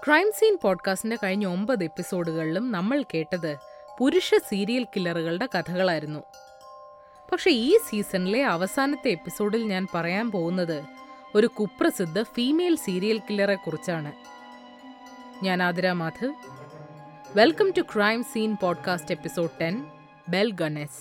crime scene പോഡ്കാസ്റ്റിന്റെ കഴിഞ്ഞ ഒമ്പത് എപ്പിസോഡുകളിലും നമ്മൾ കേട്ടത് പുരുഷ സീരിയൽ കില്ലറുകളുടെ കഥകളായിരുന്നു പക്ഷെ ഈ സീസണിലെ അവസാനത്തെ എപ്പിസോഡിൽ ഞാൻ പറയാൻ പോകുന്നത് ഒരു കുപ്രസിദ്ധ ഫീമെയിൽ സീരിയൽ കില്ലറെ കുറിച്ചാണ് ഞാൻ Athira Madhav welcome to crime scene podcast episode ten Belle Gunness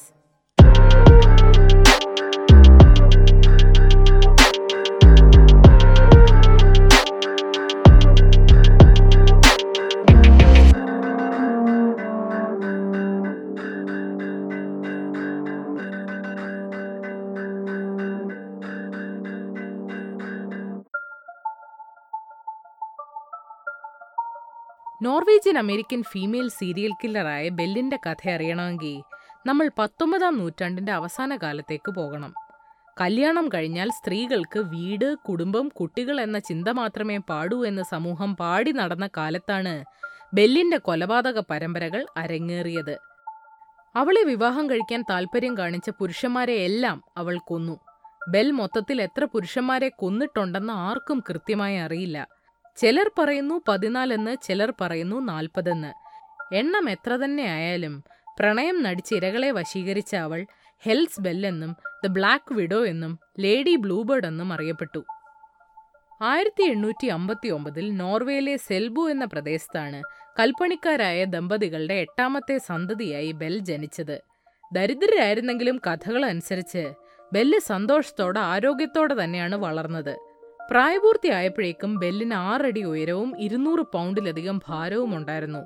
Norwegian American female serial കില്ലറായ ബെല്ലിന്റെ കഥ അറിയണമെങ്കിൽ നമ്മൾ പത്തൊമ്പതാം നൂറ്റാണ്ടിന്റെ അവസാന കാലത്തേക്ക് പോകണം കല്യാണം കഴിഞ്ഞാൽ സ്ത്രീകൾക്ക് വീട് കുടുംബം കുട്ടികൾ എന്ന ചിന്ത മാത്രമേ പാടൂ എന്ന് സമൂഹം പാടി നടന്ന കാലത്താണ് ബെല്ലിന്റെ കൊലപാതക പരമ്പരകൾ അരങ്ങേറിയത് അവളെ വിവാഹം കഴിക്കാൻ താല്പര്യം കാണിച്ച പുരുഷന്മാരെ എല്ലാം അവൾ കൊന്നു ബെൽ മൊത്തത്തിൽ എത്ര പുരുഷന്മാരെ കൊന്നിട്ടുണ്ടെന്ന് ആർക്കും കൃത്യമായി അറിയില്ല ചിലർ പറയുന്നു പതിനാലെന്ന് ചിലർ പറയുന്നു നാൽപ്പതെന്ന് എണ്ണം എത്ര തന്നെ ആയാലും പ്രണയം നടിച്ച് ഇരകളെ വശീകരിച്ച അവൾ ഹെൽസ് ബെല്ലെന്നും ദ ബ്ലാക്ക് വിഡോ എന്നും ലേഡി ബ്ലൂബേർഡ് എന്നും അറിയപ്പെട്ടു ആയിരത്തി എണ്ണൂറ്റി അമ്പത്തി ഒമ്പതിൽ നോർവേയിലെ സെൽബു എന്ന പ്രദേശത്താണ് കൽപ്പണിക്കാരായ ദമ്പതികളുടെ എട്ടാമത്തെ സന്തതിയായി ബെൽ ജനിച്ചത് ദരിദ്രരായിരുന്നെങ്കിലും കഥകൾ അനുസരിച്ച് ബെല്ല് സന്തോഷത്തോടെ ആരോഗ്യത്തോടെ തന്നെയാണ് വളർന്നത് പ്രായപൂർത്തിയായപ്പോഴേക്കും ബെല്ലിന് ആറടി ഉയരവും ഇരുന്നൂറ് പൗണ്ടിലധികം ഭാരവും ഉണ്ടായിരുന്നു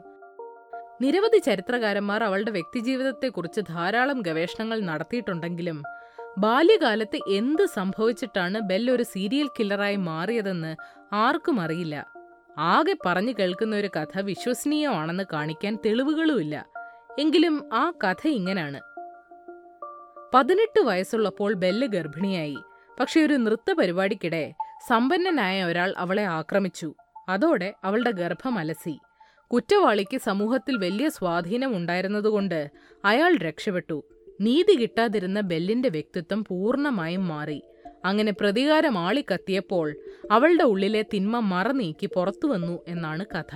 നിരവധി ചരിത്രകാരന്മാർ അവളുടെ വ്യക്തിജീവിതത്തെക്കുറിച്ച് ധാരാളം ഗവേഷണങ്ങൾ നടത്തിയിട്ടുണ്ടെങ്കിലും ബാല്യകാലത്ത് എന്ത് സംഭവിച്ചിട്ടാണ് ബെൽ ഒരു സീരിയൽ കില്ലറായി മാറിയതെന്ന് ആർക്കും അറിയില്ല ആകെ പറഞ്ഞു കേൾക്കുന്ന ഒരു കഥ വിശ്വസനീയമാണെന്ന് കാണിക്കാൻ തെളിവുകളുമില്ല എങ്കിലും ആ കഥ ഇങ്ങനാണ് പതിനെട്ട് വയസ്സുള്ളപ്പോൾ ബെല്ല് ഗർഭിണിയായി പക്ഷെ ഒരു നൃത്ത പരിപാടിക്കിടെ സമ്പന്നനായ ഒരാൾ അവളെ ആക്രമിച്ചു അതോടെ അവളുടെ ഗർഭം അലസി കുറ്റവാളിക്ക് സമൂഹത്തിൽ വലിയ സ്വാധീനം ഉണ്ടായിരുന്നതുകൊണ്ട് അയാൾ രക്ഷപ്പെട്ടു നീതി കിട്ടാതിരുന്ന ബെല്ലിന്റെ വ്യക്തിത്വം പൂർണ്ണമായും മാറി അങ്ങനെ പ്രതികാരം ആളിക്കത്തിയപ്പോൾ അവളുടെ ഉള്ളിലെ തിന്മ മറനീക്കി പുറത്തു വന്നു എന്നാണ് കഥ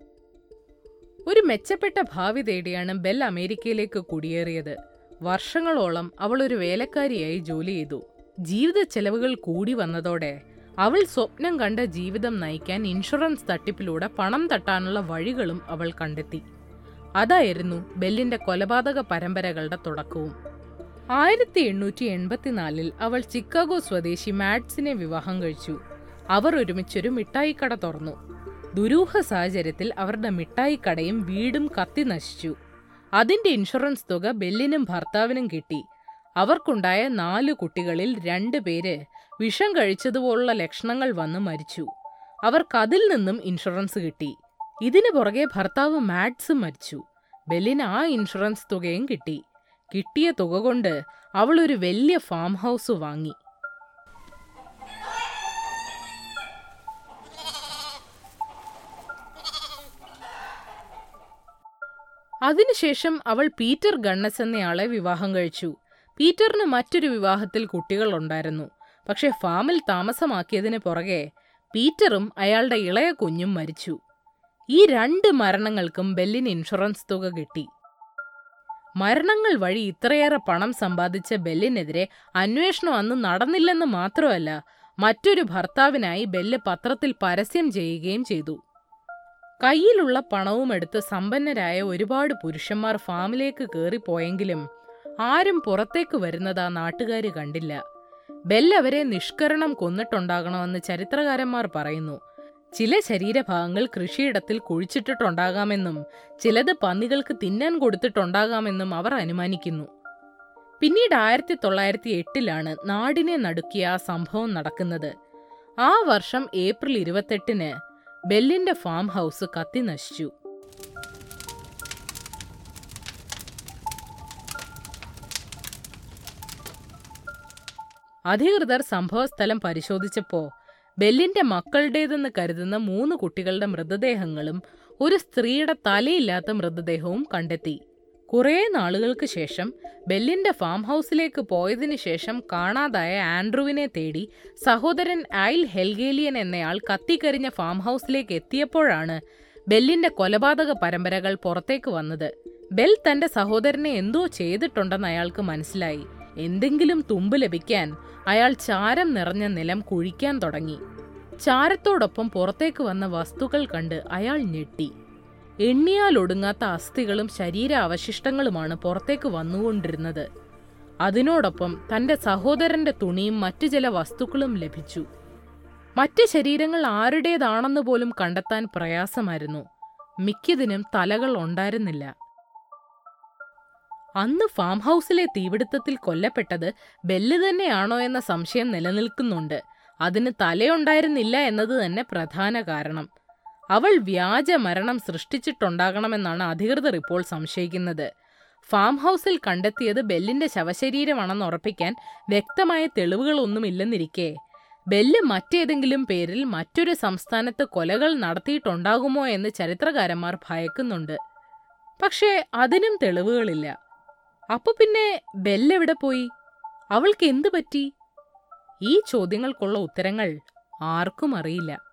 ഒരു മെച്ചപ്പെട്ട ഭാവി തേടിയാണ് ബെൽ അമേരിക്കയിലേക്ക് കുടിയേറിയത് വർഷങ്ങളോളം അവൾ ഒരു വേലക്കാരിയായി ജോലി ചെയ്തു ജീവിത ചെലവുകൾ കൂടി വന്നതോടെ അവൾ സ്വപ്നം കണ്ട ജീവിതം നയിക്കാൻ ഇൻഷുറൻസ് തട്ടിപ്പിലൂടെ പണം തട്ടാനുള്ള വഴികളും അവൾ കണ്ടെത്തി അതായിരുന്നു ബെല്ലിന്റെ കൊലപാതക പരമ്പരകളുടെ തുടക്കവും ആയിരത്തി എണ്ണൂറ്റി എൺപത്തിനാലിൽ അവൾ ചിക്കാഗോ സ്വദേശി മാഡ്സിനെ വിവാഹം കഴിച്ചു അവർ ഒരുമിച്ചൊരു മിഠായിക്കട തുറന്നു ദുരൂഹ സാഹചര്യത്തിൽ അവരുടെ മിഠായിക്കടയും വീടും കത്തി നശിച്ചു അതിന്റെ ഇൻഷുറൻസ് തുക ബെല്ലിനും ഭർത്താവിനും കിട്ടി അവർക്കുണ്ടായ നാലു കുട്ടികളിൽ രണ്ടു പേര് വിഷം കഴിച്ചതുപോലുള്ള ലക്ഷണങ്ങൾ വന്ന് മരിച്ചു അവർക്കതിൽ നിന്നും ഇൻഷുറൻസ് കിട്ടി ഇതിനു പുറകെ ഭർത്താവ് മാഡ്സും മരിച്ചു ബെല്ലിന് ആ ഇൻഷുറൻസ് തുകയും കിട്ടി കിട്ടിയ തുക കൊണ്ട് അവൾ ഒരു വലിയ ഫാം ഹൗസ് വാങ്ങി അതിനുശേഷം അവൾ പീറ്റർ ഗണ്ണസ് എന്നയാളെ വിവാഹം കഴിച്ചു പീറ്ററിന് മറ്റൊരു വിവാഹത്തിൽ കുട്ടികളുണ്ടായിരുന്നു പക്ഷെ ഫാമിൽ താമസമാക്കിയതിന് പുറകെ പീറ്ററും അയാളുടെ ഇളയ കുഞ്ഞും മരിച്ചു ഈ രണ്ട് മരണങ്ങൾക്കും ബെല്ലിന് ഇൻഷുറൻസ് തുക കിട്ടി മരണങ്ങൾ വഴി ഇത്രയേറെ പണം സമ്പാദിച്ച ബെല്ലിനെതിരെ അന്വേഷണം അന്ന് നടന്നില്ലെന്ന് മാത്രമല്ല മറ്റൊരു ഭർത്താവിനായി ബെല്ല് പത്രത്തിൽ പരസ്യം ചെയ്യുകയും ചെയ്തു കയ്യിലുള്ള പണവും എടുത്ത് സമ്പന്നരായ ഒരുപാട് പുരുഷന്മാർ ഫാമിലേക്ക് കയറിപ്പോയെങ്കിലും ആരും പുറത്തേക്ക് വരുന്നത് ആ നാട്ടുകാർ കണ്ടില്ല ബെൽ അവരെ നിഷ്കരണം കൊന്നിട്ടുണ്ടാകണമെന്ന് ചരിത്രകാരന്മാർ പറയുന്നു ചില ശരീരഭാഗങ്ങൾ കൃഷിയിടത്തിൽ കുഴിച്ചിട്ടിട്ടുണ്ടാകാമെന്നും ചിലത് പന്നികൾക്ക് തിന്നാൻ കൊടുത്തിട്ടുണ്ടാകാമെന്നും അവർ അനുമാനിക്കുന്നു പിന്നീട് ആയിരത്തി തൊള്ളായിരത്തി എട്ടിലാണ് നാടിനെ നടുക്കിയ ആ സംഭവം നടക്കുന്നത് ആ വർഷം ഏപ്രിൽ ഇരുപത്തെട്ടിന് ബെല്ലിന്റെ ഫാം ഹൗസ് കത്തി നശിച്ചു അധികൃതർ സംഭവസ്ഥലം പരിശോധിച്ചപ്പോൾ ബെല്ലിന്റെ മക്കളുടേതെന്ന് കരുതുന്ന മൂന്ന് കുട്ടികളുടെ മൃതദേഹങ്ങളും ഒരു സ്ത്രീയുടെ തലയില്ലാത്ത മൃതദേഹവും കണ്ടെത്തി കുറേ നാളുകൾക്ക് ശേഷം ബെല്ലിന്റെ ഫാം ഹൗസിലേക്ക് പോയതിനു ശേഷം കാണാതായ ആൻഡ്രുവിനെ തേടി സഹോദരൻ ഐൽ ഹെൽഗേലിയൻ എന്നയാൾ കത്തിക്കരിഞ്ഞ ഫാം ഹൗസിലേക്ക് എത്തിയപ്പോഴാണ് ബെല്ലിന്റെ കൊലപാതക പരമ്പരകൾ പുറത്തേക്ക് വന്നത് ബെൽ തന്റെ സഹോദരനെ എന്തോ ചെയ്തിട്ടുണ്ടെന്ന് അയാൾക്ക് മനസ്സിലായി എന്തെങ്കിലും തുമ്പ് ലഭിക്കാൻ അയാൾ ചാരം നിറഞ്ഞ നിലം കുഴിക്കാൻ തുടങ്ങി ചാരത്തോടൊപ്പം പുറത്തേക്ക് വന്ന വസ്തുക്കൾ കണ്ട് അയാൾ ഞെട്ടി എണ്ണിയാൽ ഒടുങ്ങാത്ത അസ്ഥികളും ശരീരാവശിഷ്ടങ്ങളുമാണ് പുറത്തേക്ക് വന്നുകൊണ്ടിരുന്നത് അതിനോടൊപ്പം തന്റെ സഹോദരന്റെ തുണിയും മറ്റു ചില വസ്തുക്കളും ലഭിച്ചു മറ്റ് ശരീരങ്ങൾ ആരുടേതാണെന്ന് പോലും കണ്ടെത്താൻ പ്രയാസമായിരുന്നു മിക്കതിനും തലകൾ ഉണ്ടായിരുന്നില്ല അന്ന് ഫാം ഹൗസിലെ തീപിടുത്തത്തിൽ കൊല്ലപ്പെട്ടത് ബെല്ല് തന്നെയാണോ എന്ന സംശയം നിലനിൽക്കുന്നുണ്ട് അതിന് തലയുണ്ടായിരുന്നില്ല എന്നത് തന്നെ പ്രധാന കാരണം അവൾ വ്യാജ മരണം സൃഷ്ടിച്ചിട്ടുണ്ടാകണമെന്നാണ് അധികൃതർ ഇപ്പോൾ സംശയിക്കുന്നത് ഫാം ഹൗസിൽ കണ്ടെത്തിയത് ബെല്ലിന്റെ ശവശരീരമാണെന്ന് ഉറപ്പിക്കാൻ വ്യക്തമായ തെളിവുകളൊന്നുമില്ലെന്നിരിക്കെ ബെല്ല് മറ്റേതെങ്കിലും പേരിൽ മറ്റൊരു സംസ്ഥാനത്ത് കൊലകൾ നടത്തിയിട്ടുണ്ടാകുമോ എന്ന് ചരിത്രകാരന്മാർ ഭയക്കുന്നുണ്ട് പക്ഷേ അതിനും തെളിവുകളില്ല അപ്പൊ പിന്നെ ബെല്ലെവിടെ പോയി അവൾക്ക് എന്തു പറ്റി ഈ ചോദ്യങ്ങൾക്കുള്ള ഉത്തരങ്ങൾ ആർക്കും അറിയില്ല